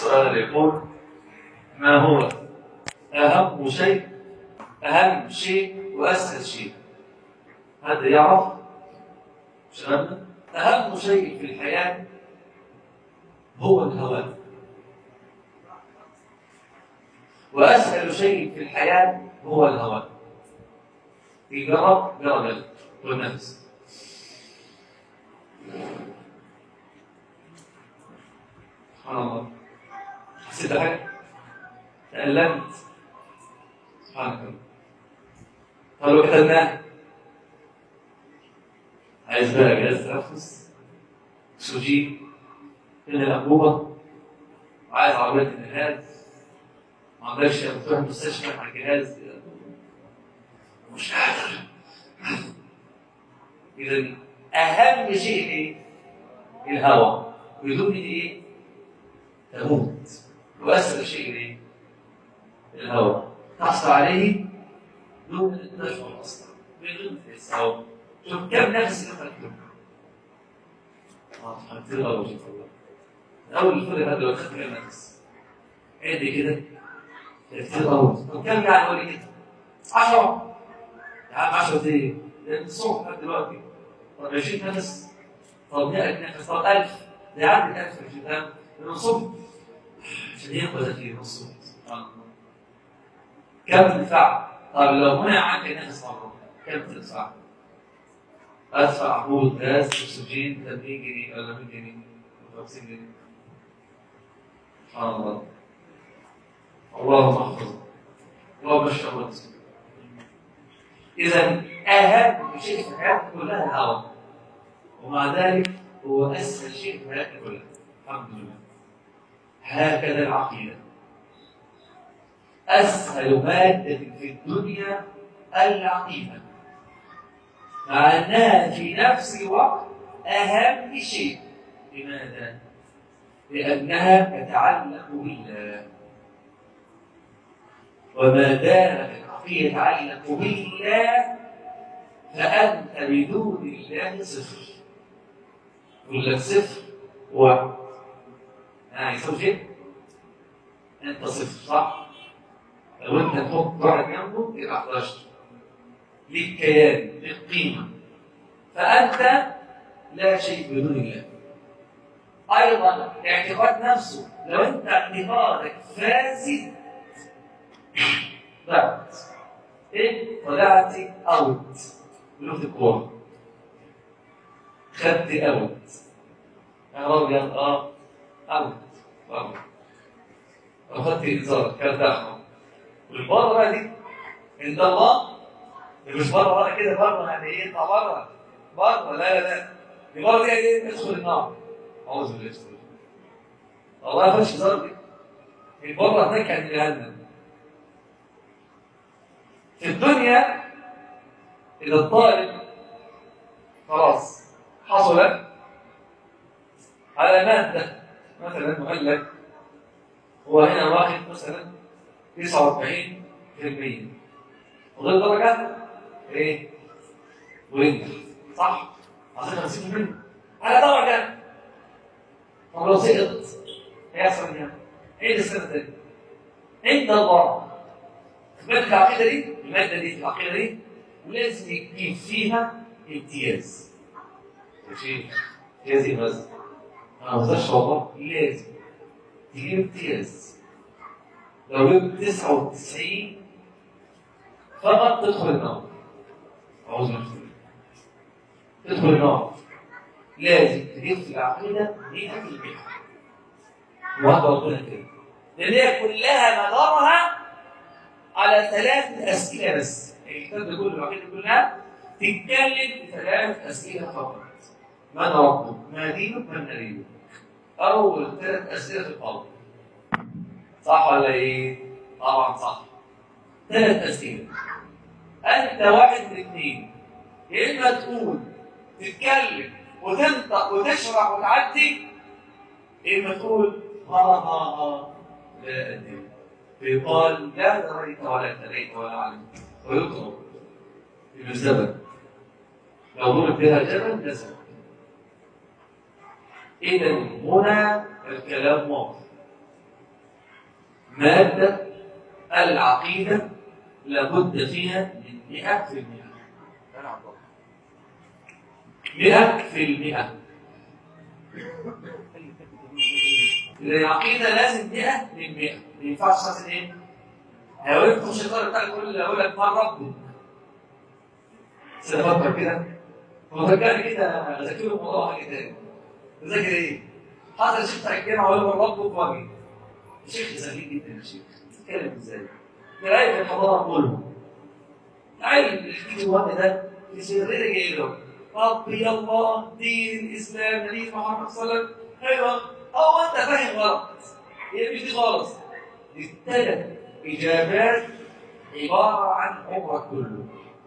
السؤال يقول ما هو أهم شيء أهم شيء وأسهل شيء هذا يعرف شبابنا أهم شيء في الحياة هو الهواء وأسهل شيء في الحياة هو الهواء يجرب جرب والنفس سبحان الله حسيت حاجة تألمت سبحانك الله طب لو كتبناها عايز بقى جهاز تنفس اكسجين من الانبوبه وعايز عربيه الجهاز ما عندكش تروح المستشفى مع الجهاز مش قادر اذا اهم شيء ايه؟ الهواء بدون ايه؟ تموت واسهل شيء ايه؟ الهواء تحصل عليه دون ان تشعر اصلا بدون تحس هواء شوف كم نفس اللي خدته اه حبيت الله وجهك الله اول الفرق هذا لو خدت كم نفس عد كده كتير قوي طب كم يعني قول لي كده 10 يا عم 10 ايه؟ ده من الصبح لحد دلوقتي طب 20 نفس طب 100 نفس طب 1000 ده يعدي 1000 20 فاهم؟ من الصبح عشان ياخد في الصبح سبحان الله كم تدفع؟ طب لو منع عنك نفس مره كم تدفع؟ ادفع عبور غاز اكسجين 30 جنيه ولا 100 جنيه 50 جنيه سبحان الله اللهم احفظه اللهم اشفع وانصر اذا اهم شيء في حياتك كلها الهواء ومع ذلك هو اسهل شيء في حياتك كلها الحمد لله هكذا العقيده اسهل ماده في الدنيا العقيده مع انها في نفس الوقت اهم شيء لماذا؟ لانها تتعلق بالله وما دام العقيده يتعلق بالله فانت بدون الله صفر يقول لك صفر واحد يعني يساوي شيء انت صفر صح؟ لو انت تحط واحد جنبه يبقى 11 ليك كيان ليك قيمة فأنت لا شيء بدون الله أيضا الاعتقاد نفسه لو أنت اعتقادك فاسد ضعت إيه؟ طلعت أوت بلغة الكورة خدت أوت يا راجل اه أوت أوت أخذت إنذار كانت أحمر والبره بقى دي عند الله مش بره بره كده بره يعني ايه اطلع بره بره لا لا لا دي بره دي ايه ادخل النار اعوذ بالله من الشيطان والله ما فيش هزار دي بره هناك عند جهنم في الدنيا اذا الطالب خلاص حصل على ماده مثلا مؤلف هو هنا واخد مثلا 49% وغير درجات ايه؟ وينجح صح؟ عشان 50% على درجة طب لو سقط هيحصل ايه؟ عيد السنة الثانية عند الله مادة العقيدة دي المادة دي العقيدة دي لازم يجيب فيها امتياز ماشي امتياز ايه بس؟ انا ما بقدرش والله لازم تجيب امتياز لو جبت 99 فقط تدخل النار أعوذ بالله تدخل النار لازم تجيب في العقيدة 100% وهذا ربنا كده لأن هي كلها مدارها على ثلاث أسئلة بس الكتاب ده كله العقيدة كلها تتكلم في ثلاث أسئلة فقط من ربك؟ ما دينك؟ من نبيك؟ أول ثلاث أسئلة في القلب صح ولا إيه؟ طبعا صح ثلاث أسئلة أنت واحد من اثنين يا إما تقول تتكلم وتنطق وتشرح وتعدي يا إما تقول ها ها ها لا أدري فيقال لا دريت ولا تريت ولا علمت ويطلب بالزمن لو ضرب بها جبل نزل إذا هنا الكلام واضح مادة العقيدة لابد فيها من 100 في المئة أنا عبد الله 100 في المئة العقيدة لازم 100 من 100 ما ينفعش مثلا ايه؟ هيوقف الشيطان بتاع كل يقول لك ما ربك سنفكر كده هو فكرني كده اذاكر له موضوع حاجه تاني تذاكر ايه؟ حضر الشيخ بتاع الجامعه ويقول له ربك واجي الشيخ ذكي جدا يا شيخ بتتكلم ازاي؟ قرايه الحضاره كله عيل الجيل الوقت ده في سرير جاي له ربي الله دين الاسلام نبي محمد صلى الله عليه وسلم ايوه هو انت فاهم غلط هي مش دي خالص دي الثلاث اجابات عباره عن عمرك كله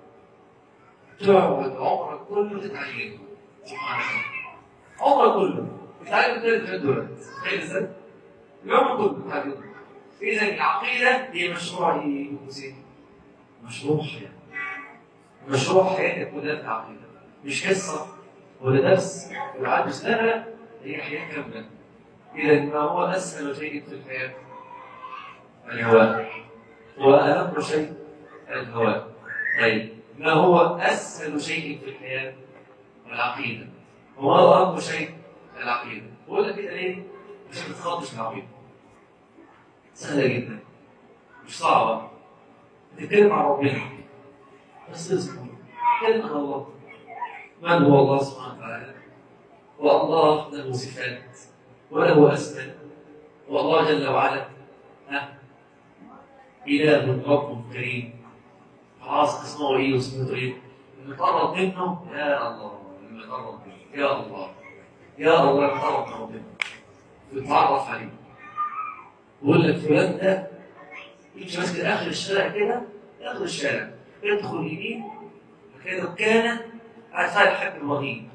تقعد عمرك كله تتعلم سبحان الله عمرك كله تتعلم ثلاث حاجات دول تخيل ازاي؟ العمر كله تتعلم اذا العقيده هي مشروع ايه؟ مشروع حياه مشروع حياتك كلها في العقيده مش قصه ولا درس ولا عدس لا لا هي حياه كامله اذا ما هو اسهل شيء في الحياه الهواء واهم شيء الهواء طيب ما هو اسهل شيء في الحياه العقيده وما هو اهم شيء العقيده بقول لك كده ليه عشان ما تتخضش من العقيده سهله جدا مش صعبه تتكلم عن ربنا بس اصبر تتكلم عن الله من هو الله سبحانه وتعالى والله له صفات وله اسماء والله جل وعلا ها اله رب كريم خلاص اسمه ايه وصفته ايه نقرب منه يا الله لما نقرب منه يا الله يا الله نقرب من ربنا نتعرف عليه يقول لك فلان ده يمشي بس اخر الشارع كده اخر الشارع يدخل يمين كده كان عارفها الحب الرهيب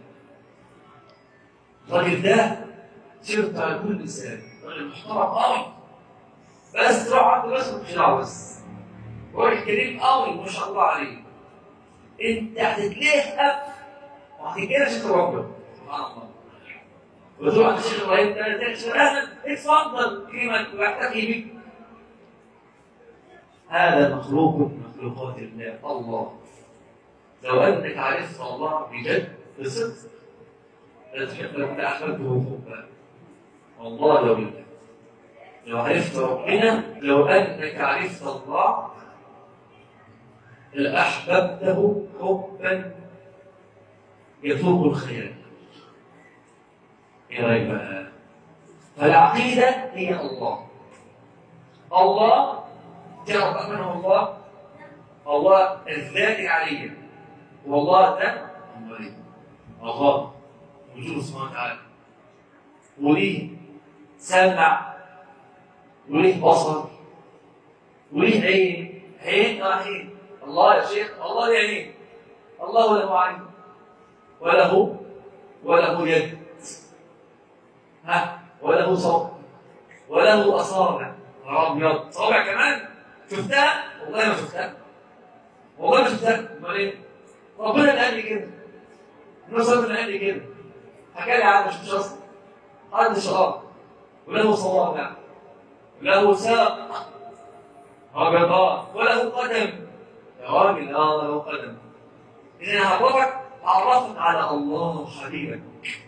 الراجل ده سيرت على كل انسان راجل محترم قوي بس تروح عنده بس مش دعوه بس راجل كريم قوي ما شاء الله عليه انت هتتلهف وهتتجرش انت ربنا سبحان الله وتروح عند الشيخ ابراهيم ده تكشف اهلا اتفضل كلمه واحتفي بك هذا مخلوق من مخلوقات الله الله لو انك عرفت الله بجد بصدق لتحب لو كنت احببته حبا والله لو بالله لو عرفت ربنا لو انك عرفت الله لاحببته حبا يفوق الخيال ايه رايك بقى فالعقيده هي الله الله تعرف من هو الله الله الذات العليه والله ده الله وجوده سبحانه وتعالى وليه سمع وليه بصر وليه عين عين اه عين الله يا شيخ الله له عين الله له عين وله وله يد ها وله صوت وله اصابع ابيض صابع كمان شفتها والله ما شفتها والله ما شفتها امال ايه ربنا اللي قال لي كده النبي صلى الله عليه وسلم قال لي كده حكى لي عنه مش مش اصلا عنده شراب وله صوابع له ساق ابيضان وله قدم يا راجل اه له قدم اذا هعرفك اعرفك على الله حبيبك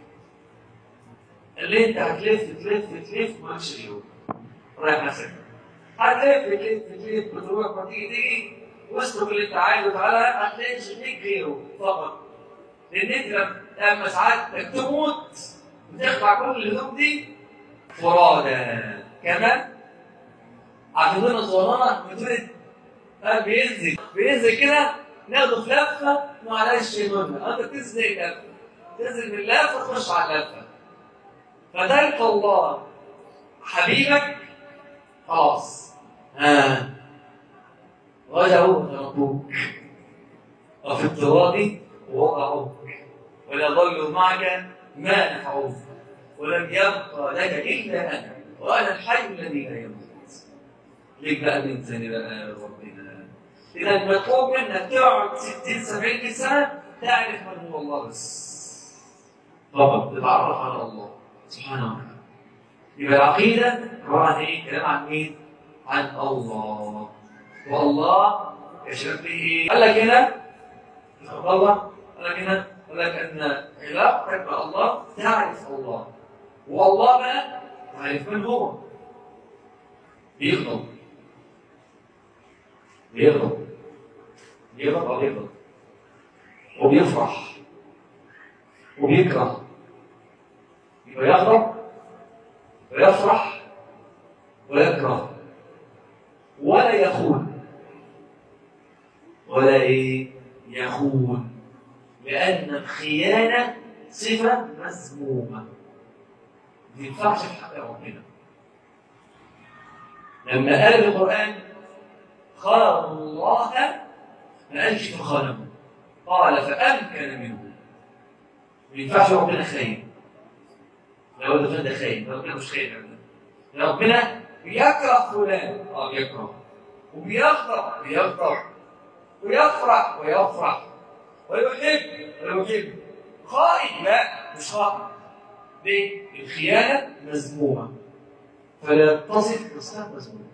اللي انت هتلف تلف تلف مالكش اليوم رايح نفسك هتلف تلف تلف بتروح وتيجي تيجي واصرف اللي انت عايزه تعالى هتلاقي شريك غيره فقط لان انت لما ساعات تموت بتخلع كل الهدوم دي فرادى كمان عارفين الصغننه بتولد بينزل بينزل كده ناخده في لفه معلش منها انت بتنزل اللفه تنزل من اللفه تخش على اللفه فتلقى الله حبيبك خلاص ها رجعوا ربوك وفي اضطراد وضعوك ولا ضلوا معك ما نفعوك ولم يبقى لك الا انا وانا الحي الذي لا يموت ليك بقى الانسان بقى ربنا اذا مطلوب منك تقعد 60 70 سنه تعرف من هو الله بس فقط تتعرف على الله سبحانه وتعالى يبقى العقيده عباره عن ايه؟ كلام عن مين؟ عن الله والله يشهد به قال لك هنا الله قال لك هنا قال لك ان علاقتك بالله تعرف الله والله بقى تعرف من هو بيغضب بيغضب بيغضب او بيغضب وبيفرح وبيكره يبقى يغضب ويفرح ويكره ولا يخون ولا ايه يخون لان الخيانه صفه مذمومه ما ينفعش في حق ربنا لما قال القران خان الله ما قالش فخانه قال فامكن منه ما ينفعش ربنا خاين لو ده ده خاين ربنا مش خاين ابدا ربنا بيكره فلان اه بيكره وبيغضب بيغضب ويفرح ويفرح ويحب ويحب خائن لا مش خائن ليه؟ الخيانة مذمومة فلا تصف بصفة مذمومة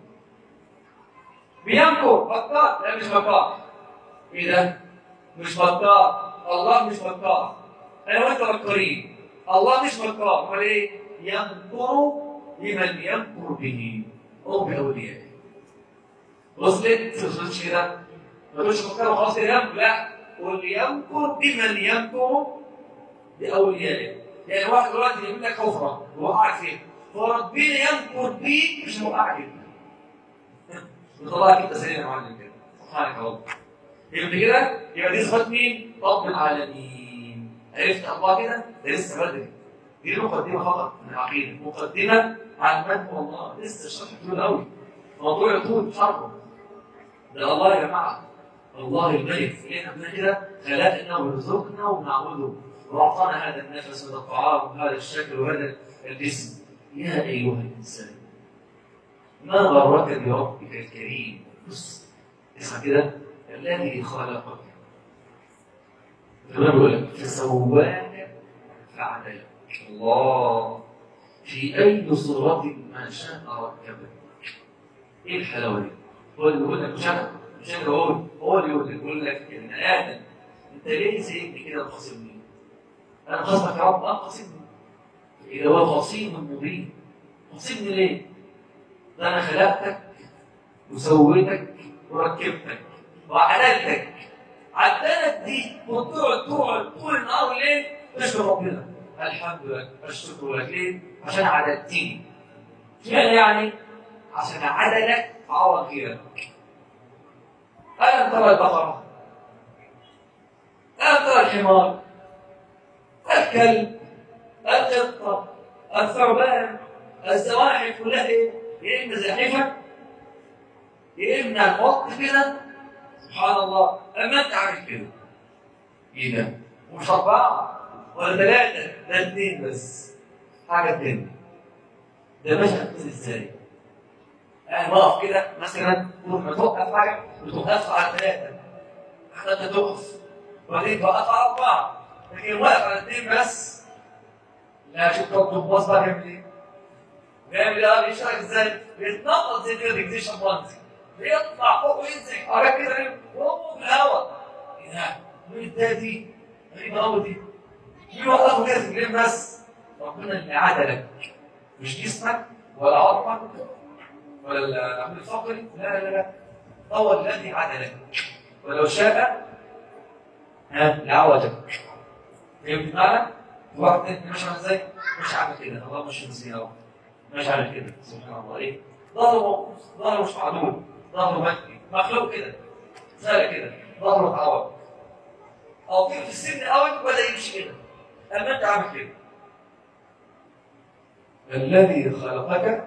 بيمكر بطال لا مش بطال ايه ده؟ مش بطال الله مش بطال انا وانت بكرين الله مش بطال امال ايه؟ يمكر لمن يمكر به او باوليائه وصلت وصلتش كده ما تقولش فكروا خلاص ينام لا قول يمكر بمن يمكر باوليائه يعني واحد دلوقتي يعمل لك كفره وقع فين فربنا يمكر بيك مش هيوقعك انت وطلعك انت سليم يا معلم كده سبحانك يا رب يبقى كده يبقى دي صفات مين؟ رب العالمين عرفت الله كده؟ ده لسه بدري دي مقدمه فقط من العقيده مقدمه عن من هو الله لسه الشرح طويل قوي موضوع يطول شرحه ده الله يا جماعه الله الملك احنا كده خلقنا ورزقنا ونعبده واعطانا هذا النفس وهذا الطعام وهذا الشكل وهذا الجسم يا ايها الانسان ما غرك بربك الكريم بص اسمع كده الذي خلقك كمان بيقول لك فسواك فعدلك الله في اي صورة ما شاء ركبك ايه الحلاوه دي؟ هو اللي بيقول لك مش انا مش انا بقول هو اللي يقول لك بيقول لك ان ادم انت ليه سيبني كده وخاصمني؟ انا خصمك يا رب اه خاصمني اذا هو خصيم مبين خاصمني ليه؟ ده انا خلقتك وسويتك وركبتك وعدلتك عدلت دي وتقعد تقعد طول النهار والليل تشكر ربنا الحمد لله الشكر لك ليه؟ عشان عدلتني يعني يعني عشان عدلك عوض غيرك ألم ترى البقرة؟ ألم ترى الحمار؟ الكلب القطة الثعبان الزواحف كلها ايه؟ يا اما زاحفه يا اما الوقت كده سبحان الله اما انت عارف كده ايه ده؟ ومش اربعه ولا ثلاثه ده اثنين بس حاجه تانية ده ماشي كده ازاي؟ يعني واقف كده مثلا لما توقف حاجه بتوقفها على ثلاثه حتى انت تقف وبعدين توقف على اربعه لكن واقف على اثنين بس لا شوف طب باص بقى بيعمل ايه؟ بيعمل ايه؟ بيشتغل ازاي؟ بيتنطط زي كده زي شمبانزي بيطلع فوق وينزل حاجات كده وهو في الهواء ايه ده؟ مين ده دي؟ غريبه قوي دي مين وقفه كده في الجيم بس؟ ربنا اللي عدلك مش جسمك ولا عظمك ولا العمود الفقري لا لا لا هو الذي عدلك ولو شاء ها لعوجك فهمت معنى؟ واحد اتنين مش عامل ازاي؟ مش عامل كده الله مش مسكين اهو مش عامل كده سبحان الله ايه؟ ظهره موقوف ظهره مش معدول ظهره مكي مخلوق كده زي كده ظهره اتعوج او في في السن قوي بدا يمشي كده اما انت عامل كده الذي خلقك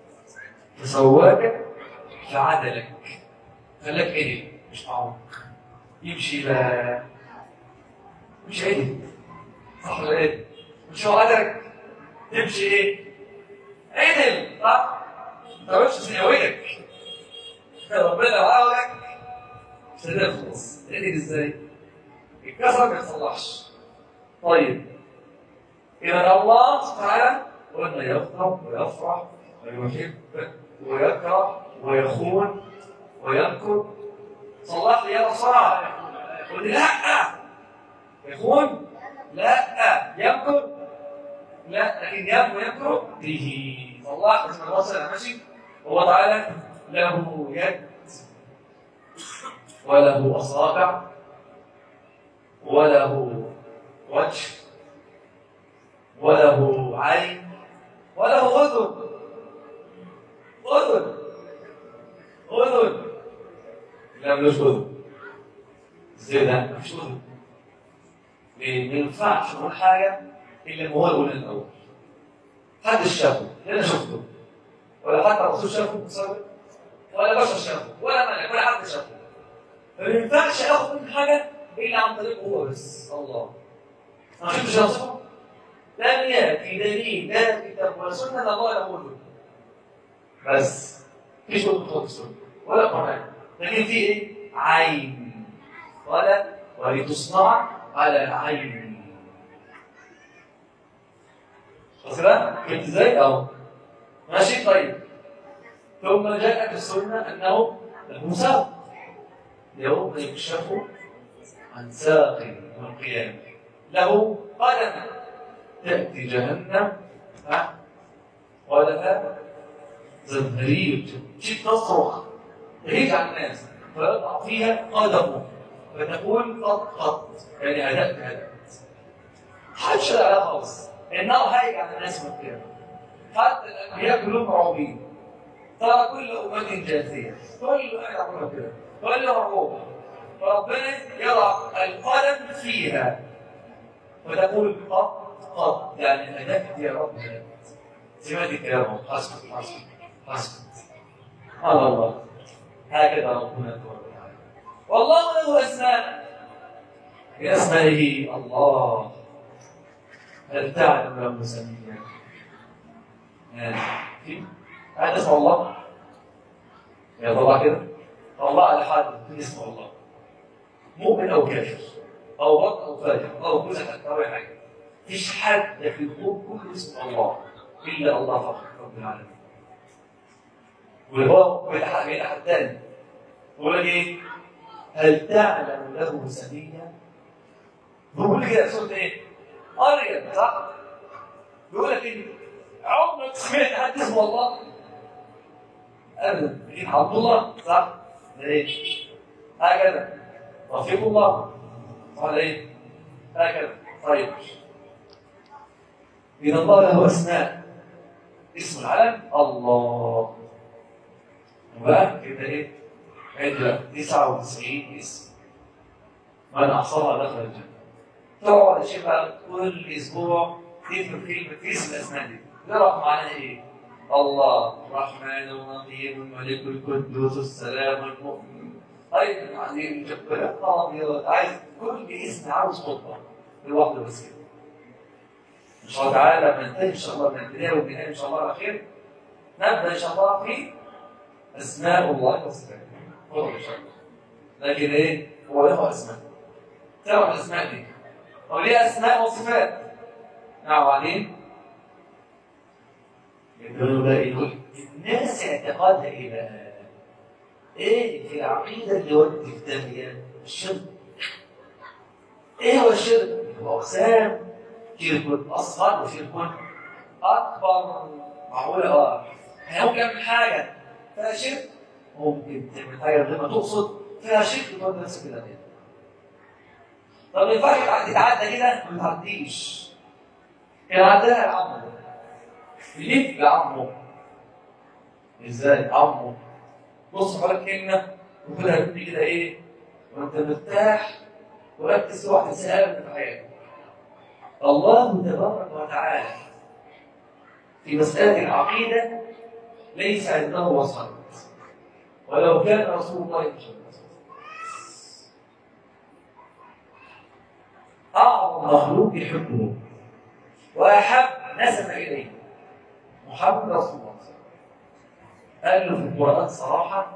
فسواك فعدلك خلاك ايه مش معروف يمشي لا مش عدل صح ولا ايه؟ مش هو قدرك تمشي ايه؟ عدل صح؟ ما تعملش سنويتك ربنا لو عاولك مش هتخلص عدل ازاي؟ الكسر ما يتصلحش طيب إذا الله سبحانه قلنا يغضب ويفرح ويحب ويكره ويخون ويمكر صلح لي يا صلاح قل لي لا يخون لا يمكر لا لكن يمكر يمكر به صلح بس ما وصل ماشي هو تعالى له يد وله اصابع وله وجه وله عين وله اذن اذن اذن لا ملوش اذن ازاي ده مفيش اذن ليه؟ ما ينفعش نقول حاجه الا ما هو يقول الاول حد شافه انا شفته ولا حتى الرسول شافه مصور ولا بشر شافه ولا ملك ولا حد شافه ما ينفعش اخد من حاجه الا عن طريقه هو بس الله ما شفتش رسول لم ياتي دليل لا في كتاب ولا سنه الله يقول بس مفيش كتب السنه ولا قران لكن في ايه؟ عين ولا ولتصنع على عيني خلاص كده؟ فهمت ازاي؟ اهو ماشي طيب ثم جاء في السنه انه له ساق يوم يكشف عن ساق يوم القيامه له قدم تاتي جهنم ها ولها زمهرير شيء تصرخ تهيج على الناس فيضع فيها قدمه فتقول قط قط يعني هدأت هدأت محدش لا خالص انه هايج على الناس من القيامه حتى الانبياء كلهم مرعوبين ترى كل امه جاثيه كل يعملوا كده كل مرعوب فربنا يضع القلم فيها فتقول قط قط يعني هدأت يا رب هدأت سمعت الكلام حسبك حسبك حسبك سبحان الله هكذا ربنا تبارك وتعالى والله له اسماء باسمائه الله هل تعلم له سميا هذا اسم الله يا طلع كده الله على حد اسم الله مؤمن او كافر او بط او فاجر او مزحف او اي حاجه مفيش حد في الكون كله اسم الله الا الله فقط رب العالمين وهو بيتحداني بيقول لك ايه؟ هل تعلم له سميا؟ بيقول كده في سوره ايه؟ مريم صح؟ بيقول لك ايه؟ عمرك سمعت حد اسمه الله؟ ابدا اكيد عبد الله صح؟ ده ايه؟ هكذا رفيق الله صح ولا ايه؟ هكذا طيب إذا الله له أسماء اسم العلم الله وبقى كده ايه؟ عندنا 99 اسم من احصاها دخل الجنه تقعد يا شيخ بقى كل اسبوع تكتب كلمه في اسم الاسماء دي تعرف معناها ايه؟ الله الرحمن الرحيم الملك القدوس السلام المؤمن طيب يعني الجبار قاضي عايز كل اسم عاوز خطبه لوحده بس كده ان شاء الله تعالى لما ننتهي ان شاء الله من البدايه والنهايه ان شاء الله على خير نبدا ان شاء الله في اسماء الله وصفاته هو ان شاء الله لكن ايه هو له اسماء تعرف الاسماء دي هو ليه اسماء وصفات نعم وبعدين يقولوا بقى يقول الناس اعتقادها ايه بقى؟ ايه في العقيده اللي ودي في داهيه الشرك ايه هو الشرك؟ هو اقسام شرك اصغر وشرك اكبر معقوله اه احنا ممكن نعمل حاجه فيها شرك ممكن تعمل حاجه غير ما تقصد فيها شرك تودي نفسك الى غير طب ما ينفعش تتعدى كده ما تعديش كان عداها يا عمو ليه يا عمو ازاي عمو بص حوالك كلمه وخدها مني كده ايه وانت مرتاح وركز في واحد سهل في حياتك الله تبارك وتعالى في مسألة العقيدة ليس عنده وسط ولو كان رسول الله صلى الله عليه وسلم أعظم مخلوق يحبه وأحب نسب إليه محمد رسول الله قال له في القرآن صراحة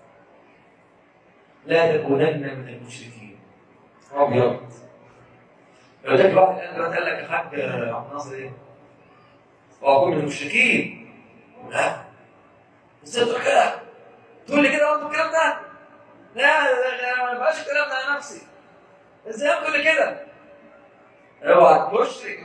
لا تكونن من المشركين أبيض لو جاك واحد قال دلوقتي قال لك يا حاج عبد الناصر ايه؟ واكون من المشركين لا ازاي تقول كده؟ تقول لي كده برضه الكلام ده لا لا لا ما بقاش الكلام ده على نفسي ازاي تقول لي كده اوعى تشرك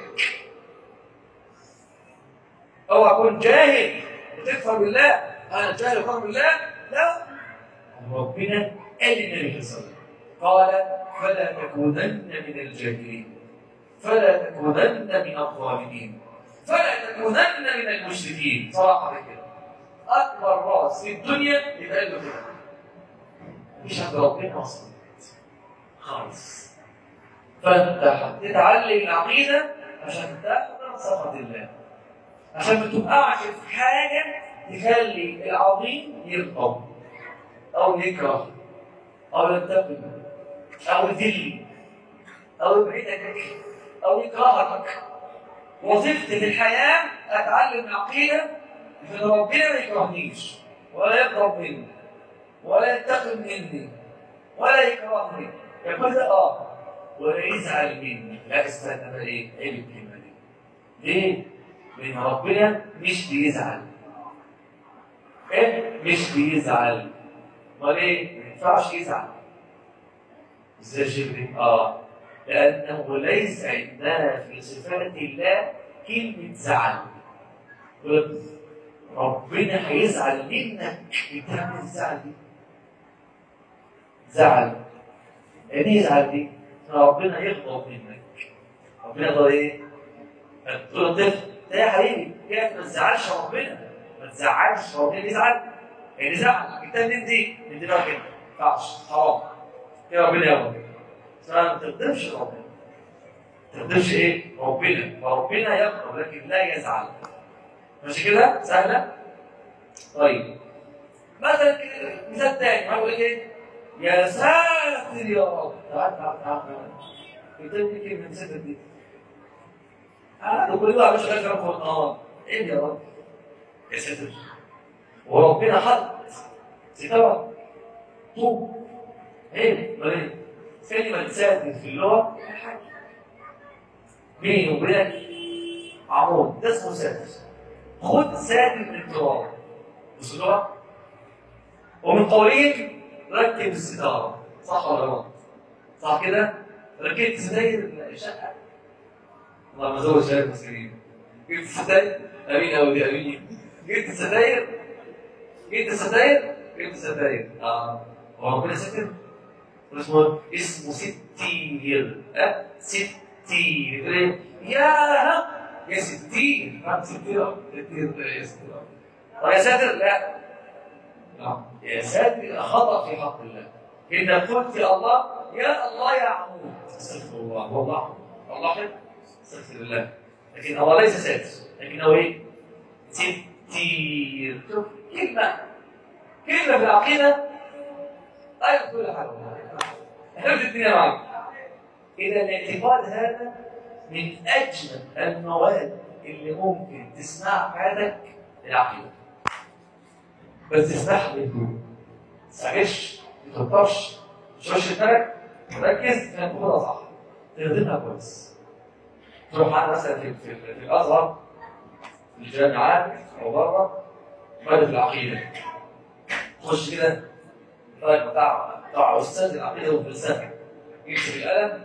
اوعى تكون جاهل وتكفر بالله انا جاهل وكفر بالله لا ربنا قال للنبي صلى الله عليه وسلم قال فلا تكونن من الجاهلين فلا تكونن من الظالمين فلا تكونن من المشركين صراحه كده اكبر راس في الدنيا يبقى له كده مش عند ربنا اصلا خالص فانت هتتعلم العقيده عشان تاخد سخط الله عشان ما تبقعش في حاجه تخلي العظيم يغضب او يكره او ينتقم او يذل او يبعدك او يكرهك وظيفتي في الحياه اتعلم العقيده ان ربنا ما يكرهنيش ولا يغضب مني ولا ينتقم مني ولا يكرهني يقول ده اه ولا يزعل مني لا استنى بقى ايه ايه الكلمه دي ليه؟ لان ربنا مش بيزعل ايه؟ مش بيزعل امال ايه؟ ما ينفعش يزعل ازاي شبه؟ اه لانه ليس عندنا في صفات الله كلمه زعل يقول ربنا هيزعل منك بتعمل الزعل دي زعل يعني ايه يزعل دي؟ ربنا يغضب منك ربنا يغضب ايه؟ تقول للطفل لا يا حبيبي كده ما تزعلش ربنا ما تزعلش ربنا يزعل يعني زعل انت من دي من دي بقى كده ما ينفعش حرام يا ربنا يغضب فما تغضبش ربنا ما تغضبش ايه؟ ربنا فربنا يغضب لكن لا يزعل ماشي كده؟ سهلة؟ طيب مثلا كده مثال تاني هقول لك ايه؟ يا ساتر يا رب تعال تعال تعال قلت لك كلمة من ساتر دي أنا كل واحد مش غير فوق النهار إيه يا رب يا ساتر وربنا حط ستارة طوب إيه ولا إيه كلمة ساتر في اللغة بيني وبينك عمود ده اسمه ساتر خد ساتر من التراب بص اللغة ومن قولهم ركب الستارة صح ولا غلط؟ صح كده؟ ركبت ستاير الشقة اللهم زوج شباب المسلمين جبت ستاير امين او دي امين جبت ستاير جبت ستاير جبت ستاير اه وربنا ستر اسمه اسمه ستير أه؟ ستير يقول ايه؟ يا يا ستير فاهم ستير ستير يا ستير طب يا ساتر لا يا ساتر خطأ في حق الله إذا قلت يا الله يا الله يا عمود استغفر الله والله والله حلو استغفر الله لكن الله ليس ساتر لكنه ايه؟ ستير شوف كلمة كلمة في العقيدة أيضا كل حاجة حفظ الدنيا معك إذا الاعتقاد هذا من أجمل المواد اللي ممكن تسمعها في حياتك العقيدة بس تسمعها بهدوء ما تستعجلش ما تكترش ما تشغلش دماغك ركز انك تاخدها صح تخدمها كويس تروح معانا مثلا في, في, في الازهر في الجامعات او بره ماده العقيده تخش كده طيب بتاع بتاع استاذ العقيده والفلسفه يمسك القلم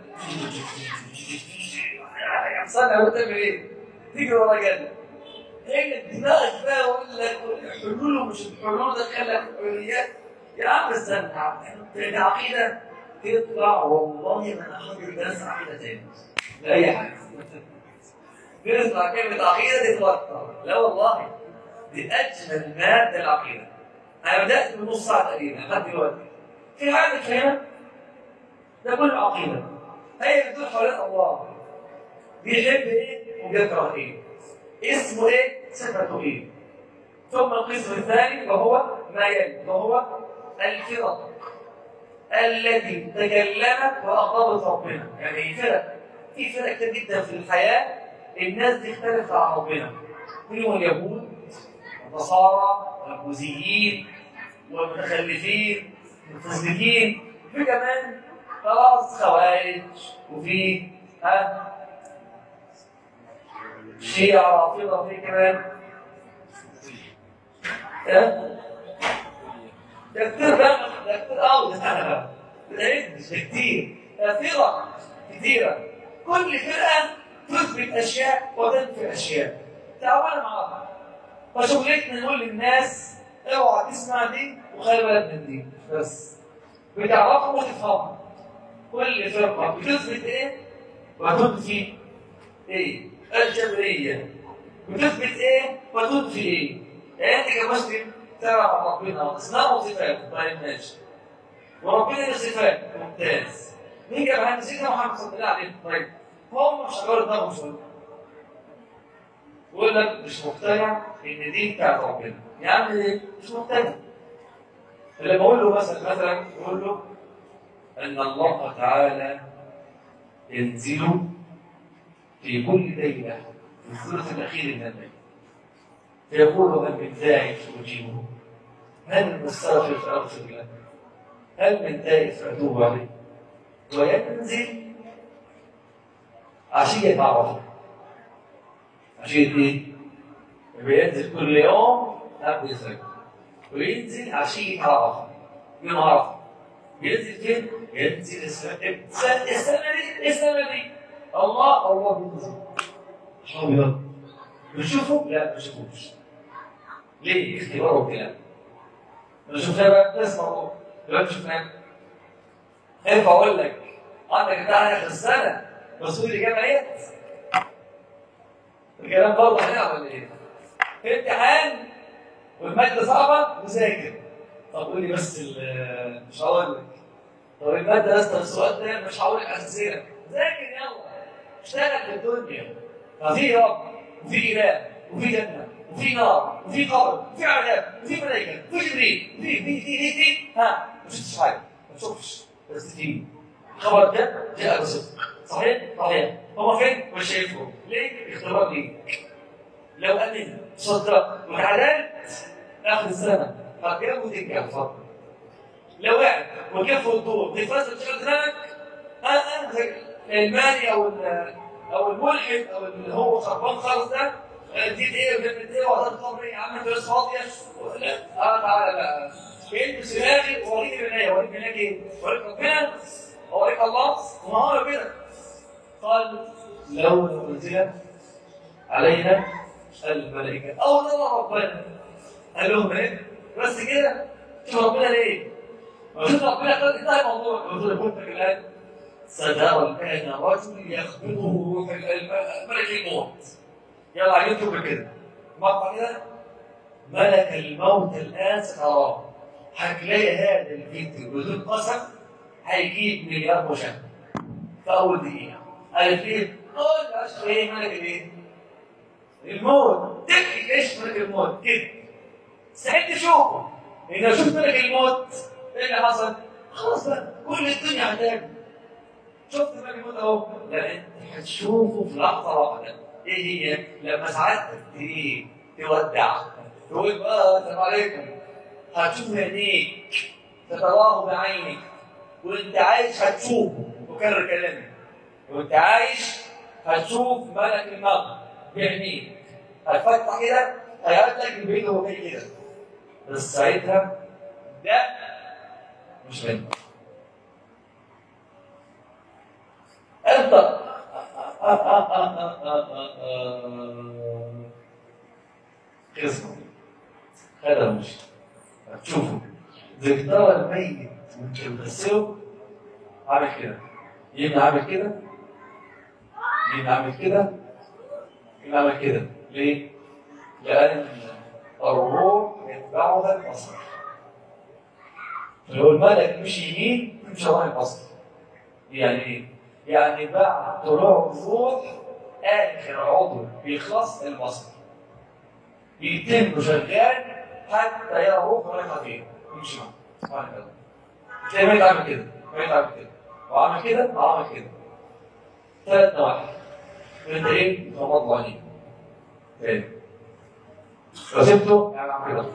صنع وتعمل ايه؟ تجري ورا جنب هي دماغك بقى اقول لك الحلول ومش الحلول دخلك في حلوليات يا عم استنى يا عم دي عقيده تطلع والله ما انا حاضر درس عقيده تاني لاي حاجه تسمع كلمه عقيده تتوتر لا والله دي اجمل ماده العقيده انا بدات من نص ساعه تقريبا لحد دلوقتي في حاجه فيها ده كله عقيده هي بتدور حوالين الله بيحب ايه وبيكره ايه اسمه ايه صفته ايه ثم القسم الثاني وهو ما يلي وهو الفرق التي تكلمت واغضبت ربنا يعني فرق في فرق كتير جدا في الحياه الناس دي اختلفت عن ربنا منهم اليهود والنصارى والبوذيين والمتخلفين والمفسدين في كمان خلاص خوارج وفي ها شيعة رافضة في كمان ها ده كتير بقى ده كتير قوي ده مش كتير ده فرق كتيرة كل فرقة تثبت أشياء وتنفي أشياء تعالوا مع بعض فشغلتنا نقول للناس اوعى تسمع دي وخلي بالك من دي بس بتعرفوا وتفهموا كل فرقة بتثبت ايه وتنفي ايه الجبرية بتثبت ايه وتنفي ايه يعني انت كمسلم تعرف عن ربنا اسماء وصفات طيب ماشي وربنا له صفات ممتاز مين جابها سيدنا محمد صلى الله عليه وسلم طيب هم شغالوا دماغهم شويه يقول لك مش مقتنع ان دي بتاعت ربنا يا عم ليه؟ مش مقتنع لما اقول له مثلا مثلا يقول له ان الله تعالى ينزل في كل ليله في الثلث الاخير من الليل فيقول هل من داعي فاجيبه هل من مستغفر فاغفر له هل من تائب فاتوب عليه وينزل عشية عرفة عشية ايه؟ بينزل كل يوم قبل الفجر وينزل عشية عرفة يوم عرفة ينزل فين؟ ينزل السنة السنة دي السنة دي الله الله بينزل ابيض بنشوفه؟ لا ما بنشوفوش ليه؟ اختبار وابتلاء بنشوفها بقى نسمع دلوقتي شفناه خايف اقول لك عندك بتاع اخر السنه مسؤول الاجابه ايه؟ الكلام برضه هنعمل ولا ايه؟ في امتحان والماده صعبه وذاكر طب قول لي بس مش هقول لك طب الماده يا اسطى السؤال ده مش هقول لك اساسيه ذاكر يلا اشتغل في الدنيا ففي رب وفي اله وفي جنه وفي نار وفي قبر وفي عذاب وفي ملائكه وفي جبريل في في في في في ها ما شفتش حاجه ما تشوفش بس في الخبر ده جاء بصدق صحيح؟ صحيح هو فين؟ مش شايفه ليه؟ اختبار ليك لو امنت صدقت وتعلمت اخر السنه هتجاوب وتنجح اتفضل لو وقعت وكيف الدور تفاصل تشغل دماغك ها ها زي الماني او او الملحد او اللي هو خربان خالص ده دي ايه وجبت ايه وهذا القبر يا عم انت لسه فاضيه لا اه تعالى بقى البس دماغي ووريني بالله اوريك هناك ايه؟ اوريك ربنا اوريك الله وما هو كده قال لو انزلت علينا الملائكه او نرى ربنا قال لهم ايه؟ بس كده شوف ربنا ليه؟ شوف ربنا قال انتهى الموضوع قلت له كنت الان سترى الان رجل يخبطه ملك الموت يلا على يوتيوب كده مقطع كده ملك الموت الان ستراه هتلاقي هذا الفيديو بدون قسم هيجيب مليار مشاهده في اول دقيقه قالت ايه؟ قول يا اشرف ايه ملك الايه؟ الموت تك ايش ملك الموت كده سعيد تشوفه ان لو شفت ملك الموت ايه اللي حصل؟ خلاص بقى كل الدنيا هتاكل شفت ملك الموت اهو لا انت هتشوفه في لحظه واحده ايه هي؟ لما سعادتك ايه؟ تودع تقول بقى السلام عليكم هتشوف عينيك تتراه بعينك وانت عايش هتشوفه وكرر كلامي وانت عايش هتشوف ملك الموت بعينيك هتفتح كده هيقابلك البيت وهو جاي كده بس ساعتها ده مش منه انت خصم هذا مش هتشوفه زي ترى الميت وانت بتغسله عامل كده يبقى عامل كده يبقى عامل كده يبقى عامل كده ليه؟ لأن الروح يتبعها البصر لو الملك مشي يمين يمشي ورا البصر يعني ايه؟ يعني بعد طلوع الروح آخر عضو بيخلص البصر بيتم شغال حتى يرى الروح رايحة فين يمشي معاه سبحان الله تلاقي ميت عامل كده ميت عامل كده وعامل كده وعامل كده ثلاث نواحي انت ايه؟ غمض عينيك تاني لو سبته يعني عامل كده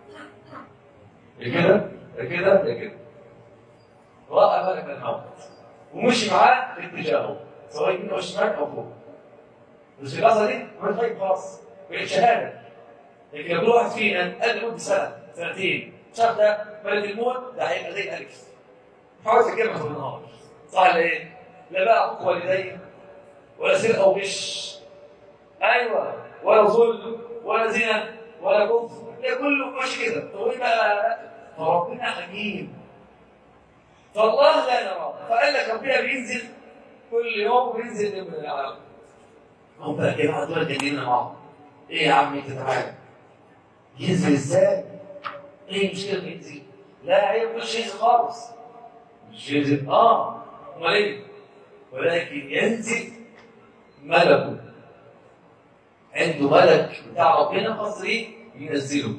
يا كده يا كده يا كده رأى ملك الموت ومشي معاه في اتجاهه سواء يمين او شمال او فوق بس في اللحظه دي عملت طيب خلاص بقت شهاده لكن لو كل واحد فينا قال لمده سنه سنتين شاف ده ملك الموت ده هيبقى زي الالف حاول تفكرها في النهار صح ولا ايه؟ لا بقى حقوق والدين ولا سرقه وغش ايوه ولا ظلم ولا زنا ولا كفر ده كله مش كده طب ايه بقى فربنا حكيم فالله لا نراه فقال لك ربنا بينزل كل يوم بينزل من العالم هم بقى كده دول جايين مع بعض ايه يا عم انت تعالى ينزل ازاي؟ ايه المشكله ينزل؟ لا هي مش ينزل خالص مش ينزل اه امال ايه؟ ولكن ينزل ملكه عنده ملك بتاع ربنا خاص ليه ينزله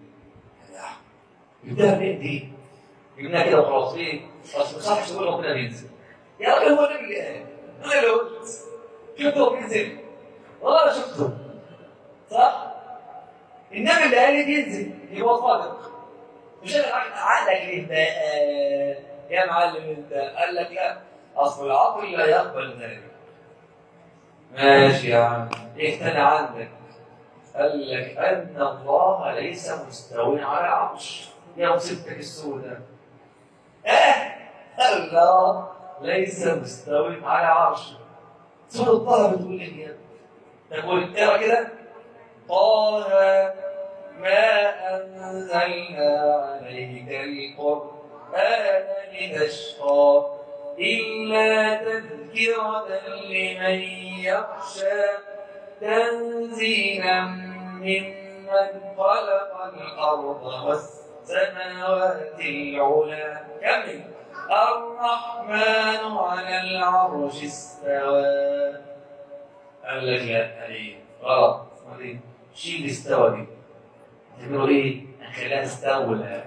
جبتها منين دي؟ جبناها كده وخلاص ليه؟ اصل ما صحش تقول ربنا بينزل يا راجل هو النبي اللي قال انا اللي قلت شفته بينزل والله انا شفته صح؟ النبي اللي قال لي بينزل يبقى صادق مش انا عقلك ليه بقى يا معلم انت قال لك لا اصل العقل لا يقبل ذلك ماشي يا عم اهتدى عندك قال لك ان الله ليس مستوي على عرش يا مصيبتك السوداء اه الله ليس مستوي على عرشه سورة الطه بتقول ايه يا تقول اقرا كده طه ما انزلنا عليك القران لتشقى إلا تذكرة لمن يخشى تنزيلا ممن خلق الأرض والسماوات العلى كمل الرحمن على العرش استوى قال لك لا ايه غلط شيل استوى دي تعملوا ايه؟ نخليها استولى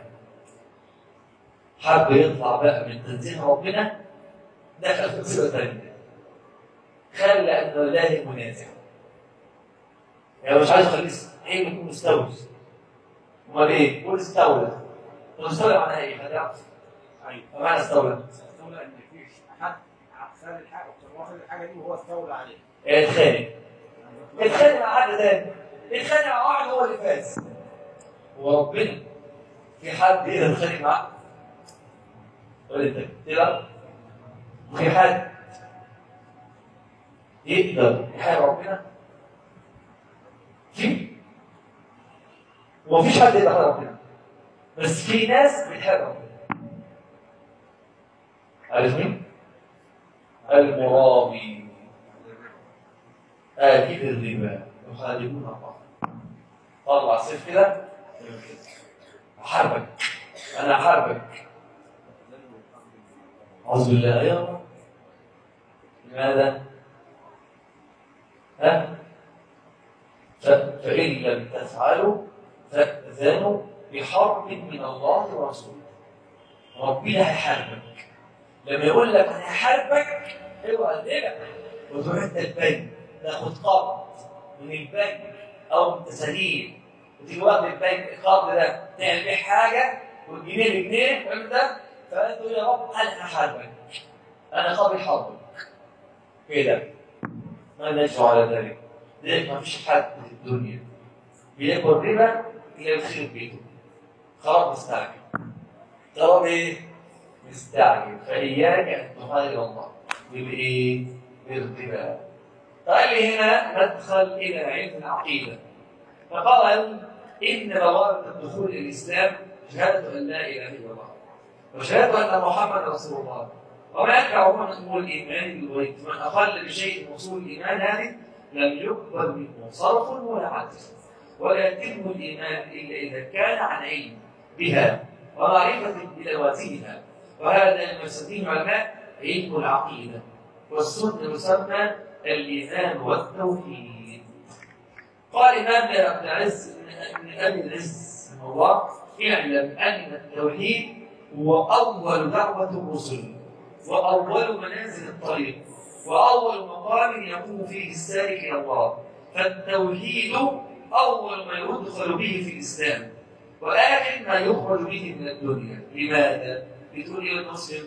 حب يطلع بقى من تنزيه ربنا دخل في مصيبه ثانيه خلى انه الله منازع يعني مش عايز اخليه ايه يكون مستوي امال ايه؟ قول استولى طب استولى معناها ايه؟ هتعرف ايوه معنى استولى استولى ان في حد خد الحاجه وكان واخد الحاجه دي وهو استولى عليها اتخانق اتخانق مع حد تاني اتخانق مع واحد هو اللي فاز وربنا في حد يقدر يتخانق معاه قول انت كده في حد يقدر يحارب ربنا في ومفيش حد يقدر يحارب ربنا بس في ناس بتحارب ربنا عارف مين؟ المرابي آكل الربا يخالفون بعض طلع سيف كده أحاربك أنا أحاربك أعوذ بالله يا رب لماذا؟ ها؟ ف- فإن لم تفعلوا فأذنوا بحرب من الله ورسوله ربنا هيحاربك لما يقول لك انا هحاربك اوعى تقلق وتروح انت البنك تاخد قرض من البنك او من تساليم وتيجي واخد البنك القرض ده تعمل بيه حاجه والجنيه بجنيه فاهم ده فانت تقول يا رب انا هحاربك انا قاضي حربك كده ما نجوا على ذلك لذلك ما فيش حد في الدنيا بياكل ربا الا يخرب بيته خراب مستعجل خراب ايه؟ مستعجل فإياك أن تخالف الله بالإيه؟ بالربا قال لي هنا ندخل إلى علم العقيدة فقال إن بوابة الدخول إلى الإسلام شهادة أن لا إله إلا الله وشهادة أن محمد رسول الله وما ينفع من أمور الإيمان بالغيب من أقل بشيء من أصول الإيمان هذه لم يقبل منه صرف ولا عدل ولا يتم الإيمان إلا إذا كان عن علم بها ومعرفة بلوازمها وهذا ما يسميه العلماء علم العقيدة والسنة يسمى الإيمان والتوحيد قال الإمام ابن العز من أبي العز رحمه الله اعلم أن التوحيد هو أول دعوة الرسل وأول منازل الطريق وأول مقام يقوم فيه السالك إلى الله فالتوحيد أول ما يدخل به في الإسلام وآخر ما يخرج به من الدنيا لماذا؟ بتقول ايه المسلم؟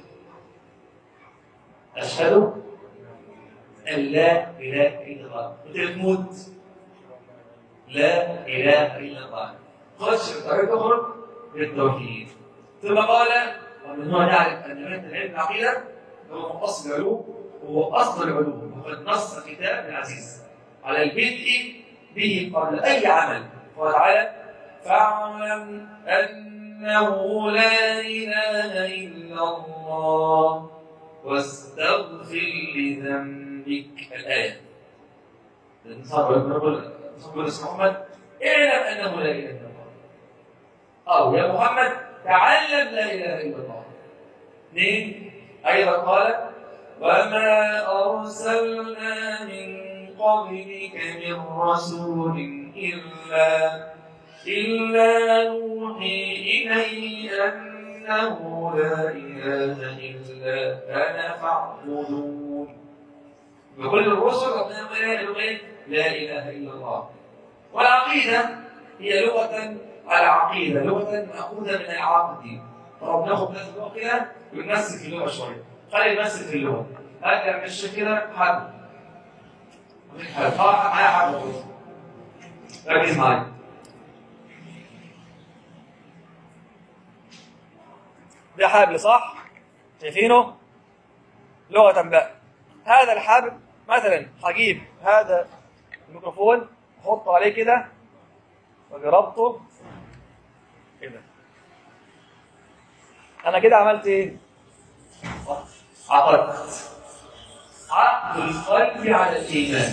أشهد أن لا إله إلا الله أنت بتموت لا إله إلا الله خش في الطريق تخرج بالتوحيد ثم قال ومن هنا نعرف ان ماده العلم العقيده هو من اصل العلوم وهو اصل العلوم وقد نص كتاب العزيز على البدء به قبل اي عمل قال تعالى فاعلم انه لا اله الا الله واستغفر لذنبك الايه صار يقول محمد اعلم انه لا اله الا الله او يا محمد تعلم لا اله الا الله اثنين ايضا قال وما ارسلنا من قبلك من رسول الا الا نوحي اليه انه لا اله الا انا فاعبدون بكل الرسل ربنا قال ايه لا اله الا الله والعقيده هي لغه العقيده لغه ماخوذه من العقد طب ناخد ناس اللغه كده ونمثل في اللغه شويه خلي نمثل في اللغه ارجع من الشيخ كده حد حد معايا حد ركز معايا ده حبل صح؟ شايفينه؟ لغة بقى هذا الحبل مثلا هجيب هذا الميكروفون احطه عليه كده واجي رابطه كده انا كده عملت ايه؟ عقدت عقد القلب على الايمان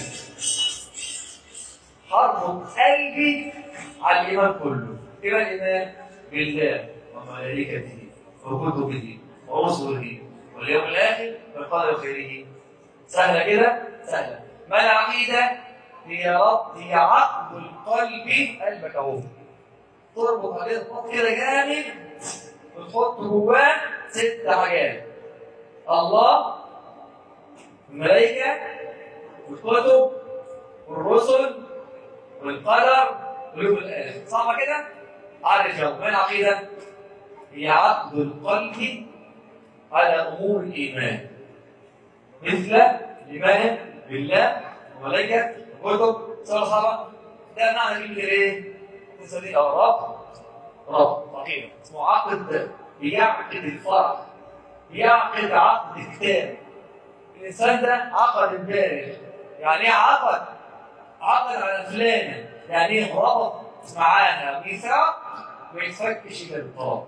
حرب قلبي على الايمان كله ايه بقى الايمان؟ بالله وملائكته وكتبه ورسله واليوم الاخر والقدر خيره سهله كده سهله ما العقيده هي ربط هي عقد القلب قلبك اهو تربط عليه الخط كده جامد وتحط جواه ست حاجات الله الملائكه والكتب والرسل والقدر واليوم الاخر صح كده؟ عارف يلا ما العقيده؟ هي عقد القلب على امور الايمان مثل الايمان بالله وملائكه وكتب صلاه صلاه ده معنى كلمه ايه؟ لسه دي رب رب عقيده اسمه عقد بيعقد الفرح بيعقد عقد كتاب الانسان ده عقد امبارح يعني ايه عقد؟ عقد على فلانه يعني ايه ربط معاها ميثاق ما يتفكش الا بالطلاق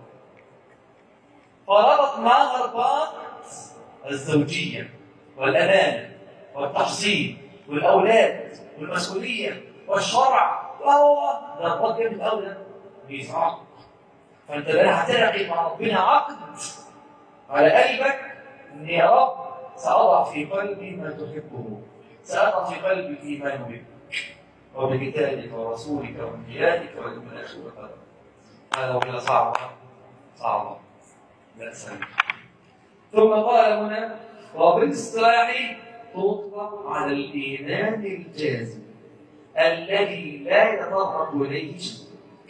فربط معها رباط الزوجية والأمانة والتحصيل والأولاد والمسؤولية والشرع وهو ده رباط جامد قوي ده بيفعل فأنت بقى هتلقي مع ربنا عقد على قلبك إن يا رب سأضع في قلبي ما تحبه سأضع في قلبي الإيمان بك وبكتابك ورسولك وأنبيائك واليوم الآخر والقدر هذا وكذا صعب صعب لا سهل ثم قال هنا وبالاصطلاح تطلق على الايمان الجازم الذي لا يتطرق اليه شيء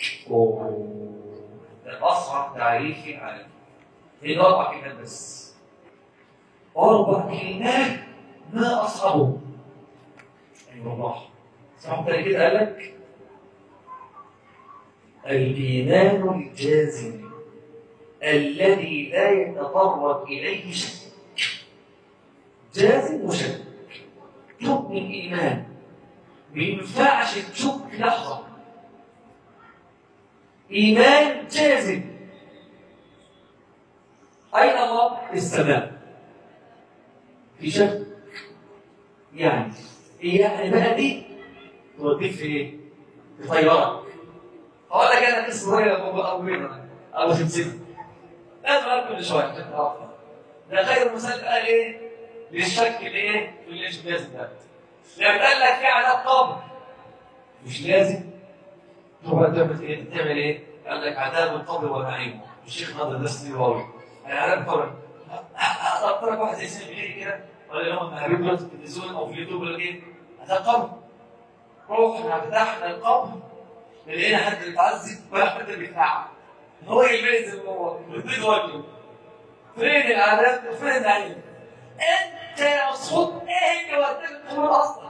ده اصعب تعريف في العالم هي اربع كلمات بس اربع كلمات ما اصعبهم اي أيوة والله صاحب تاني كده قال لك الايمان الجازم الذي لا يتطرق إليه شيء جازم وشك تبني الإيمان ما ينفعش تشك لحظة إيمان جازم أين الله؟ السماء في شك يعني إيه يعني بقى دي توديك في إيه؟ في طيارك هقول لك أنا قصة صغيرة أو بينا أو سلسلة لازم أقول كل شوية عشان تعرفها ده خير مثال قال إيه؟ للشك الإيه؟ في الإجباز ده لما قال لك في عذاب قبر مش لازم تروح تعمل إيه؟ تعمل إيه؟ قال لك عذاب القبر ونعيمه الشيخ ناظر ده سنين راوي يعني عذاب القبر أقرأ لك واحد زي سنين بيجي كده ولا لهم هجيب له في التلفزيون أو في اليوتيوب ولا إيه؟ عذاب قبر روحنا فتحنا القبر لقينا حد بيتعذب ولا حد بيتعب هو يميز الموضوع يريد وجهه فين العذاب وفين النعيم انت يا صوت ايه اللي وداك القبور اصلا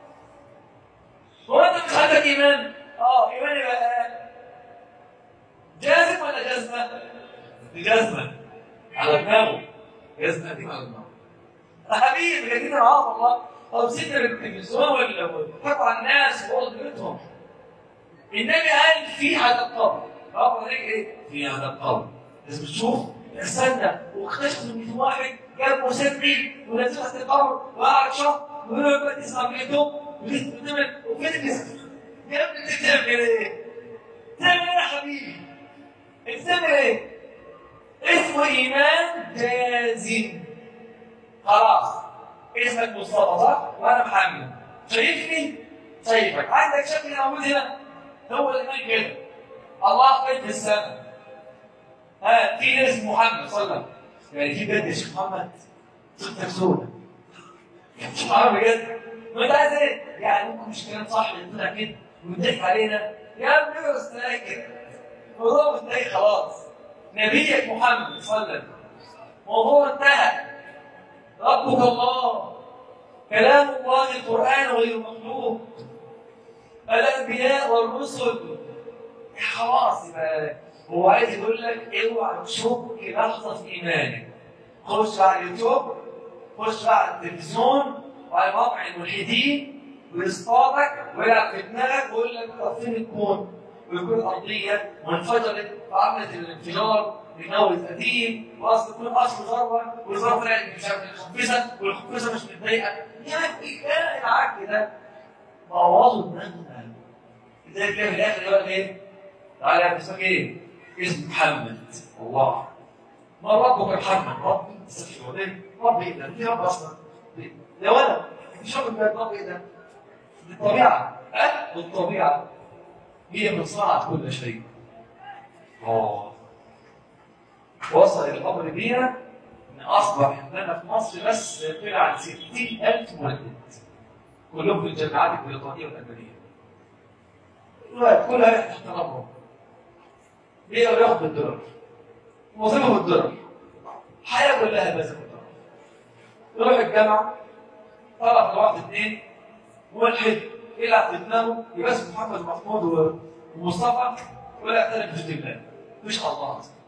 هو انت مش عندك ايمان اه ايمان يبقى جازم ولا جزمه؟ جزمه على دماغه جزمه قديمه على دماغه حبيبي قاعدين معاهم والله طب سيبنا بالتلفزيون ولا بيضحكوا على الناس وقعدوا بيوتهم النبي قال في عذاب قبر قبر عليك ايه؟ في عذاب قبر لازم تشوف استنى واكتشف ان في واحد جاب مسكن ونزل تحت القبر وقعد شهر ويقول لك تسمع بيته وفين الجسم؟ يا ابني انت بتعمل ايه؟ تعمل ايه يا حبيبي؟ انت بتعمل ايه؟ اسمه ايمان جازم خلاص اسمك مصطفى صح؟ وانا محمد شايفني؟ شايفك عندك شكل موجود هنا هو الايمان كده الله فين في السماء ها في ناس اسمه محمد صلى الله عليه وسلم يعني في بجد يا شيخ محمد صوتك سودة مش محمد بجد ما انت عايز ايه؟ يعني ممكن مش كلام صح اللي طلع كده ويضحك علينا يا ابني يا استاذ الموضوع منتهي خلاص نبيك محمد صلى الله عليه وسلم موضوع انتهى ربك الله كلام الله القرآن غير مخلوق الأنبياء والرسل خلاص يبقى هو عايز يقول لك اوعى تشك لحظة في إيمانك خش على اليوتيوب خش على التلفزيون وعلى موقع الملحدين ويصطادك ويلعب في دماغك ويقول لك طب فين الكون؟ ويكون الأرضية وانفجرت وعملت الانفجار النووي القديم واصل كل اصل ذره والذره طلعت مش عارف الخنفسه والخنفسه مش متضايقه يا ايه العك ده بوظوا دماغنا لذلك كده في الاخر يقول لك ايه؟ تعالى يا اسمك ايه؟ اسم محمد الله ما ربك محمد ربي استغفر الله ربي ايه ده؟ في رب اصلا يا ولد مش رب ربي ايه ده؟ الطبيعه أه؟ الطبيعه هي من صنعت كل شيء اه وصل الامر بينا ان اصبح عندنا في مصر بس طلع عن 60000 مولد كلهم في الجامعات البريطانيه والالمانيه دلوقتي كلها يحت تحت الامر بيقدر ياخد بالدولار وظيفه بالدولار الحياه كلها بس بالدولار يروح الجامعه طلع في واحد اثنين ملحد يلعب في دماغه يبقى اسمه محمد محمود ومصطفى ولا يعترف بوجود الله مش الله اصلا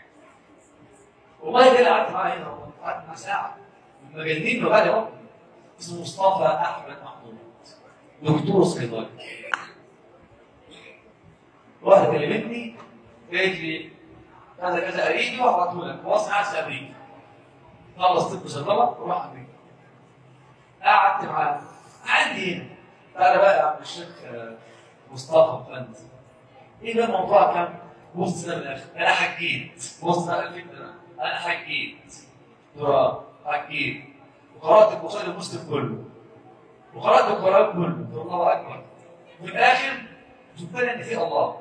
والله ده اللي قعدت معاه هنا قعدت مع ساعه مجانين له غالي ربي اسمه مصطفى احمد محمود دكتور صيدلي واحده كلمتني قالت لي كذا كذا قريبي وهبعته لك هو اصلا قاعد في امريكا خلص طب صيدله وراح امريكا قعدت معاه عندي هنا تعالى بقى يا عم الشيخ مصطفى فند ايه ده الموضوع كام؟ بص ده من الاخر انا حكيت بص ده الفكره انا حكيت تراب حكيت وقرات البخاري ومسلم كله وقرات القران كله الله اكبر وفي الاخر شفت ان في الله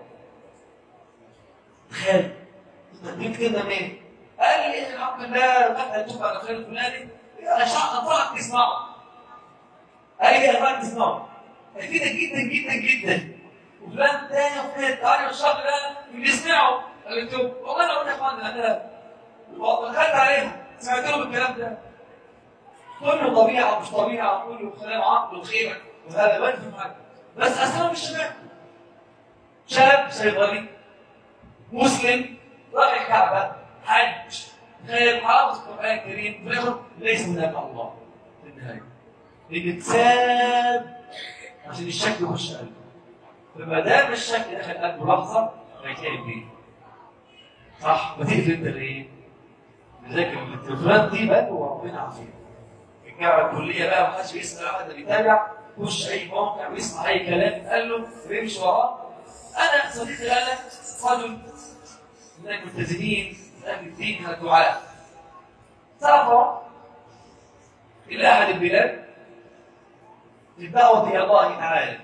تخيل جبت كده منين؟ قال لي الحمد لله دخل توب على خير الفلاني انا شعر طلعت تسمعه قال لي يا فندم تسمعه هيفيدك جدا جدا جدا وفلان تاني وفلان تاني والشهر ده بيسمعوا قال لي توب والله انا قلت يا اخوان انا دخلت عليهم سمعت لهم الكلام ده كله طبيعه ومش طبيعه كله كلام عقل وخيبه وهذا ما يفهم حاجه بس اصلا مش شباب شاب صيدلي مسلم راح الكعبه حج خير حافظ القران الكريم في الاخر ليس هناك الله في النهايه بيتساب عشان الشك يخش قلبه فما دام الشك دخل قلبه لحظه هيتلاقي بيه صح بتقفل انت ليه؟ لذلك التليفونات دي بقى وربنا عافيه الجامعه الكليه بقى ما حدش بيسال حد بيتابع خش اي موقع ويسمع اي كلام يتقال له ويمشي وراه انا صديقي انا رجل من الملتزمين من اهل الدين من الدعاء سافر الى احد البلاد للدعوه الى الله تعالى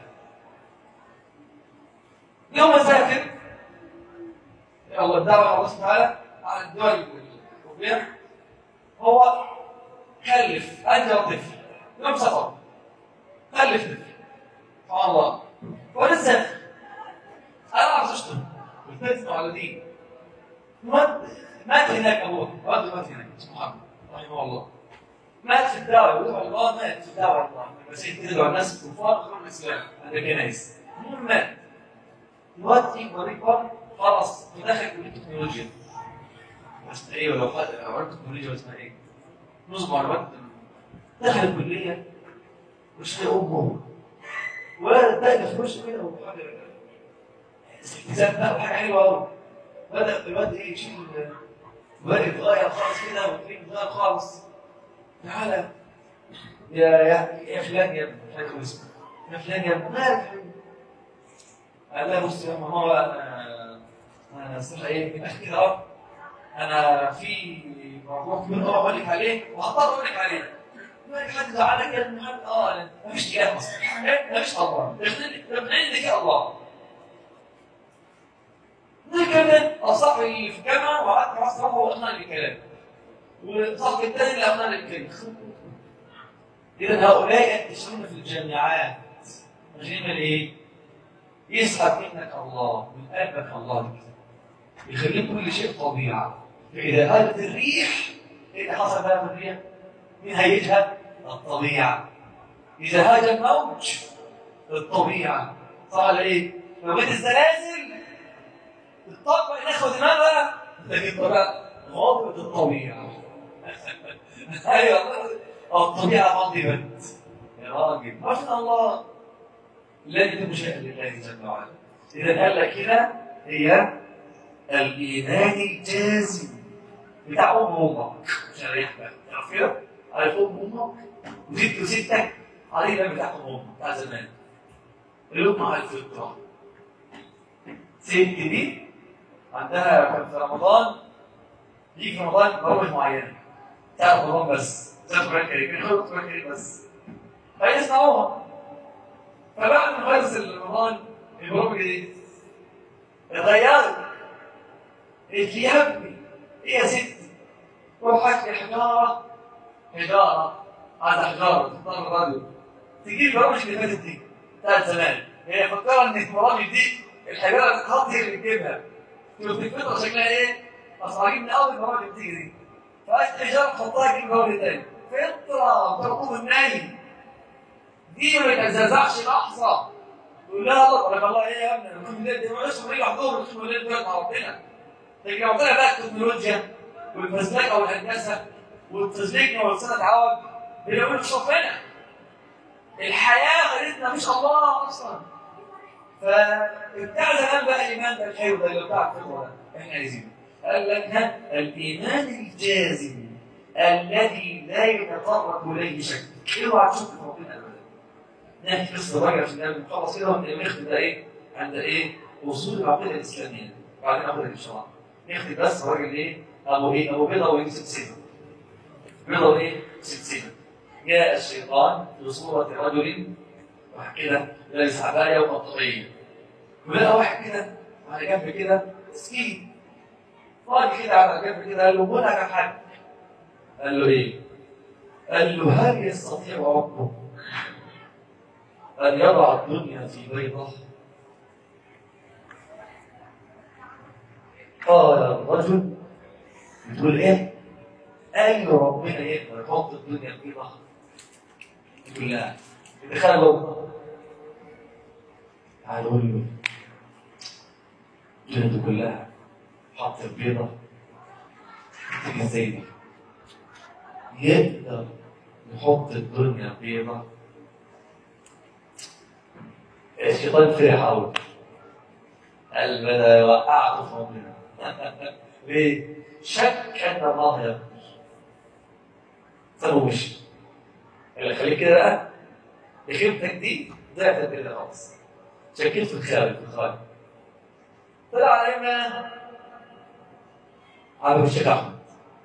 يوم ما سافر يا الله الدعوه الى الله سبحانه وتعالى على الدول الاوروبيه هو كلف انجب طفل يوم سفر كلف طفل سبحان الله ولسه انا اعرف اشتم قلت اسمه على دين مات مات هناك ابوه رجل مات هناك اسمه محمد رحمه الله مات في الدعوه يقول الله مات في الدعوه الله المسيح تدعو الناس الكفار خلوا الاسلام هذا كنايس المهم مات دلوقتي يكبر يكبر خلص ودخل كليه التكنولوجيا اسمها ايه ولا خد اوراق التكنولوجيا اسمها ايه؟ نصب معلومات دخل الكليه مش لاقي امه ولا ده يخش كده وحاجه التزام بقى وحاجه حلوه قوي بدا الواد ايه يشيل وبدا يتغير خالص كده وتلاقيه يتغير خالص تعالى يا يا يا فلان يا ابني مش عارف اسمه يا فلان يا ابني مالك يا حبيبي؟ قال لا بص يا ماما انا انا صراحه ايه من الاخر كده اهو انا في موضوع كبير قوي اقول لك عليه وهضطر اقول لك عليه مالك حد زعلك يا ابني حد اه أنا مفيش اله اصلا مفيش الله من عندك يا الله هكذا الصاحب اللي في الجامعه وقعدت مع صاحبه واقنعني بالكلام وصاحب الثاني اللي اقنعني بالكلام اذا هؤلاء ينتشرون في الجامعات عشان ايه؟ يسحب منك الله من قلبك الله يخليك كل شيء طبيعه فاذا هاجت الريح ايه اللي حصل بقى في الريح؟ مين هيجها؟ الطبيعه اذا هاج الموج الطبيعه صح ولا ايه؟ لو جت الزلازل الطاقه ناخد دماغها لكن بقى غاضبه الطبيعه ايوه الطبيعه غضبت يا راجل ما شاء الله لن تشاء لله جل وعلا اذا قال لك هنا هي الايمان الجازم بتاع ام امك مش هريح بقى تعرف كده؟ عارف ام امك وست وستك عليه ده بتاع ام امك بتاع زمان الام على الفطره ست دي عندها كان في رمضان يجي في رمضان برامج معينه بتاع رمضان بس زي القران الكريم بنحط القران الكريم بس فيسمعوها فبعد ما خلص رمضان البرامج دي اتغيرت قالت لي يا ابني ايه يا ستي روح هات لي حجاره حجاره هذا حجاره تختار الراديو تجيب البرامج اللي فاتت دي بتاعت زمان هي فكرة ان البرامج دي الحجاره اللي تتحط هي اللي بتجيبها شوف الفطره شكلها ايه؟ اصل عاجبني قوي البرامج اللي بتيجي دي فقالت حجاره تحطها تجيب برامج تاني فطره ترقوب النايم دي ما تتزعزعش لحظه تقول لها الله بارك الله ايه يا ابني انا كنت الليل دي معلش مريح حضور كنت الليل دلوقتي مع ربنا لكن ربنا بقى التكنولوجيا والفزلكه والهندسه والتزليكنا والسنه عوض بيقول مش ربنا الحياه غيرتنا مش الله اصلا فبتاع زمان بقى الايمان ده الحلو ده اللي بتاع الفطره ده احنا عايزينه قال لك ها الايمان الجازم الذي لا يتطرق اليه شك اوعى تشك في ربنا ابدا نحكي قصه راجع عشان نعمل نخلص كده ونختم ده ايه عند ايه وصول العقيده الاسلاميه بعدين ناخد ان شاء الله نختم بس الراجل ايه ابو ايه ابو بيضه وايه سلسله بيضه وايه سلسله جاء الشيطان في صوره رجل واحد كده لابس عبايه وبطاريه ولقى واحد كده على جنب كده مسكين فاضي كده على جنب كده قال له منى يا حاج قال له ايه؟ قال له هل يستطيع ربك أن يضع الدنيا في بيضة؟ قال الرجل بتقول ايه؟ قال له ربنا يقدر يحط الدنيا في بيضة؟ يقول لا دخل جوه تعال قول له الدنيا كلها حط في بيضة تيجي ازاي دي؟ يقدر يحط الدنيا بيضة الشيطان فرح قوي قال بدا وقعته في ربنا ليه؟ شك ان الله يقدر سابه مشي اللي خليك كده بقى بخيبتك دي ضعت الدنيا خالص شكيت في الخارج في الخارج طلع علينا عبد الشيخ احمد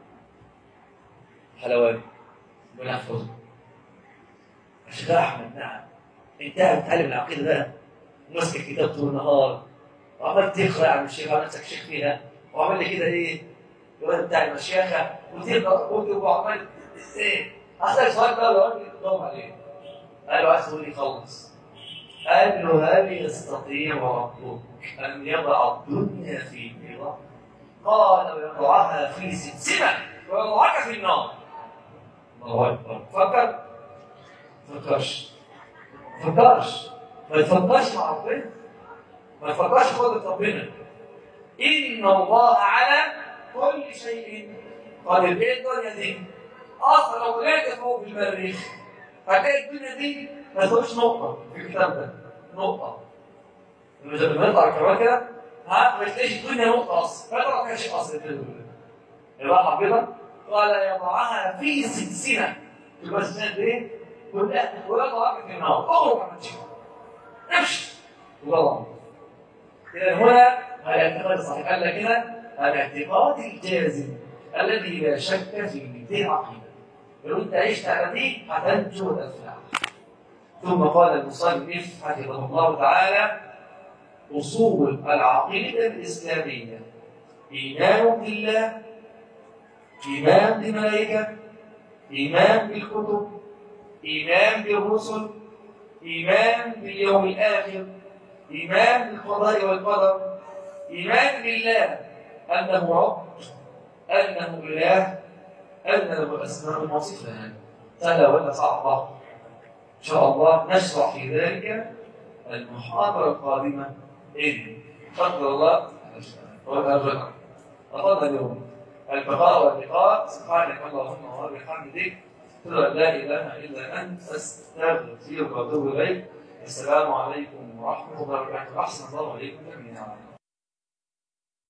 حلواني ربنا يحفظه الشيخ احمد نعم انت قاعد بتتعلم العقيده ده وماسك الكتاب طول النهار وعمال تقرا عن الشيخ وعمال نفسك شيخ فيها وعمال لي كده ايه الواد بتاع المشيخه وتقرا وعمال ايه اسالك سؤال بقى لو راجل تدور عليه قال له عايز تقول لي خلص قال له هل يستطيع ربك ان يضع الدنيا في بيضه؟ قال ويضعها في سلسله ويضعك في النار الله اكبر فكر فكرش فكرش ما يتفكرش مع ربنا ما يفكرش في قدرة ربنا إن الله على كل شيء قادر إيه الدنيا دي؟ أصلا لو طلعت فوق في المريخ هتلاقي الدنيا دي ما تقولش نقطة في الكتاب ده نقطة لما نطلع الكرة كده ها ما تلاقيش الدنيا نقطة أصلا ما تعرف فيها شيء أصلا في الدنيا الراحة كده قال يضعها في سلسلة يبقى السلسلة دي ولا ولا طلعت في النار اخرج عن شيء امشي وضع إذا هنا الاعتقاد الصحيح قال لك هنا الاعتقاد الجازم الذي لا شك فيه دي عقيدة لو أنت عشت على دي هتنجو وتفلح ثم قال المصنف حفظه الله تعالى أصول العقيدة الإسلامية إيمان بالله إيمان بالملائكة إيمان بالكتب إيمان بالرسل إيمان باليوم الآخر إيمان بالقضاء والقدر إيمان بالله أنه رب أنه إله أن له أسماء وصفات سهلة ولا صعبة إن شاء الله نشرح في ذلك المحاضرة القادمة إن قدر الله والأرجع أفضل اليوم البقاء واللقاء سبحانك اللهم وبحمدك أشهد أن لا إله إلا أنت أستغفرك وأتوب إليك السلام عليكم ورحمة الله وبركاته أحسن الله عليكم جميعا